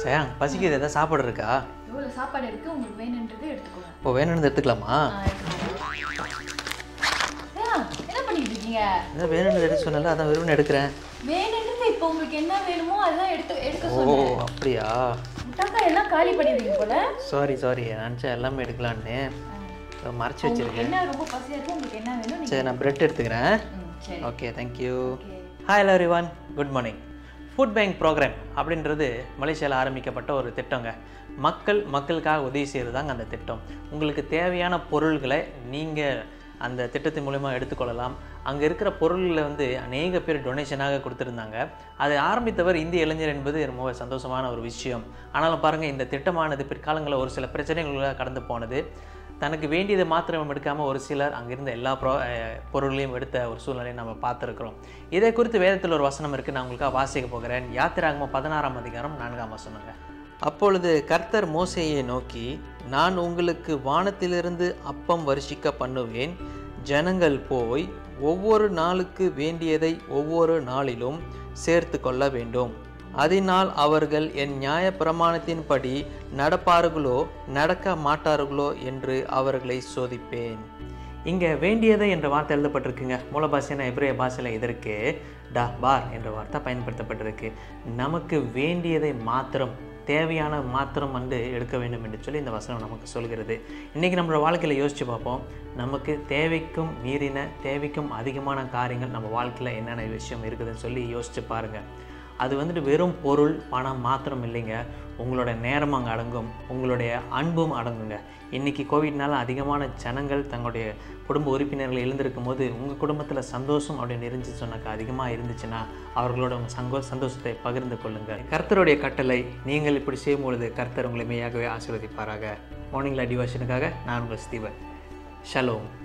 சயாங் பசிக்குது ஏதாவது சாப்பாடு இருக்கா எவ்வளோ சாப்பாடு இருக்கு உங்களுக்கு வேணுன்றது எடுத்துக்கோங்க இப்போ வேணும்னு எடுத்துக்கலாமா ஆ, எடுத்துக்கோங்க. ஏன், என்ன பண்ணிட்டு இருக்கீங்க ஏதாவது வேணும்னு எடுக்க சொன்னல அதான் வெறும் எடுக்கிறேன் வேணுன்றது இப்போ உங்களுக்கு என்ன வேணுமோ அதெல்லாம் எடுத்து எடுக்க ஓ சொன்னேன் அப்படியா முட்டாக்கா எல்லாம் காலி பண்ணிடுவீங்க போல சாரி சாரி நினச்சேன் எல்லாமே எடுக்கலான்னு இதோ மறைச்சி உங்களுக்கு வச்சிருக்கேன் என்ன ரொம்ப பசியா இருக்கு உங்களுக்கு என்ன வேணும் நீங்க சரி நான் பிரெட் எடுத்துக்கிறேன் ம், சரி okay thank you okay hi everyone good morning food bank program அப்படின்றது மலேசியாவில் ஆரம்பிக்கப்பட்ட ஒரு திட்டங்க மக்கள் மக்களுக்காக உதவி செய்கிறது தாங்க அந்த திட்டம் உங்களுக்கு தேவையான பொருள்களை நீங்கள் அந்த திட்டத்தின் மூலமா எடுத்துக்கொள்ளலாம் அங்கே இருக்கிற பொருள்களை வந்து அநேக பேர் டொனேஷனாக கொடுத்துருந்தாங்க அதை ஆரம்பித்தவர் இந்திய இளைஞர் என்பது ரொம்ப சந்தோஷமான ஒரு விஷயம் ஆனாலும் பாருங்கள் இந்த திட்டமானது பிற்காலங்களில் ஒரு சில பிரச்சனைகளாக கடந்து போனது தனக்கு வேண்டியதை மாத்திரம் எடுக்காமல் ஒரு சிலர் அங்கிருந்த எல்லா ப்ரோ அஹ் பொருள்களையும் எடுத்த ஒரு சூழ்நிலையை நம்ம பார்த்துருக்குறோம் இதை குறித்து வேதத்தில் ஒரு வசனம் இருக்குது நான் உங்களுக்காக வாசிக்க போகிறேன் யாத்திராகமம் பதினாறாம் அதிகாரம் நான்காம் வசனங்க அப்பொழுது கர்த்தர் மோசேயை நோக்கி நான் உங்களுக்கு வானத்திலிருந்து அப்பம் வருஷிக்க பண்ணுவேன் ஜனங்கள் போய் ஒவ்வொரு நாளுக்கு வேண்டியதை ஒவ்வொரு நாளிலும் சேர்த்து கொள்ள வேண்டும் அதனால் அவர்கள் என் நியாய பிரமாணத்தின்படி நடப்பார்களோ நடக்க மாட்டார்களோ என்று அவர்களை சோதிப்பேன் இங்கே வேண்டியதை என்ற வார்த்தை எழுதப்பட்டிருக்குங்க மூல பாஷையான எப்ரேய பாஷையில் இதற்கு டா பார் என்ற வார்த்தை பயன்படுத்தப்பட்டிருக்கு நமக்கு வேண்டியதை மாத்திரம் தேவையான மாத்திரம் வந்து எடுக்க வேண்டும் என்று சொல்லி இந்த வசனம் நமக்கு சொல்கிறது இன்றைக்கி நம்மளோட வாழ்க்கையில் யோசித்து பார்ப்போம் நமக்கு தேவைக்கும் மீறின தேவைக்கும் அதிகமான காரியங்கள் நம்ம வாழ்க்கையில் என்னென்ன விஷயம் இருக்குதுன்னு சொல்லி யோசித்து பாருங்கள் அது வந்துட்டு வெறும் பொருள் பணம் மாத்திரம் இல்லைங்க உங்களோட நேரம் அங்கே அடங்கும் உங்களுடைய அன்பும் அடங்குங்க இன்றைக்கி கோவிட்னால அதிகமான ஜனங்கள் தங்களுடைய குடும்ப உறுப்பினர்கள் எழுந்திருக்கும் போது உங்கள் குடும்பத்தில் சந்தோஷம் அப்படின்னு இருந்து சொன்னாக்கா அதிகமாக இருந்துச்சுன்னா அவர்களோட உங்கள் சங்கோ சந்தோஷத்தை பகிர்ந்து கொள்ளுங்கள் கர்த்தருடைய கட்டளை நீங்கள் இப்படி செய்யும் பொழுது கர்த்தர் உங்களை மெய்யாகவே ஆசீர்வதிப்பாராக மார்னிங்கில் டிவோஷனுக்காக நான் உங்கள் ஸ்தீவன் ஷலோம்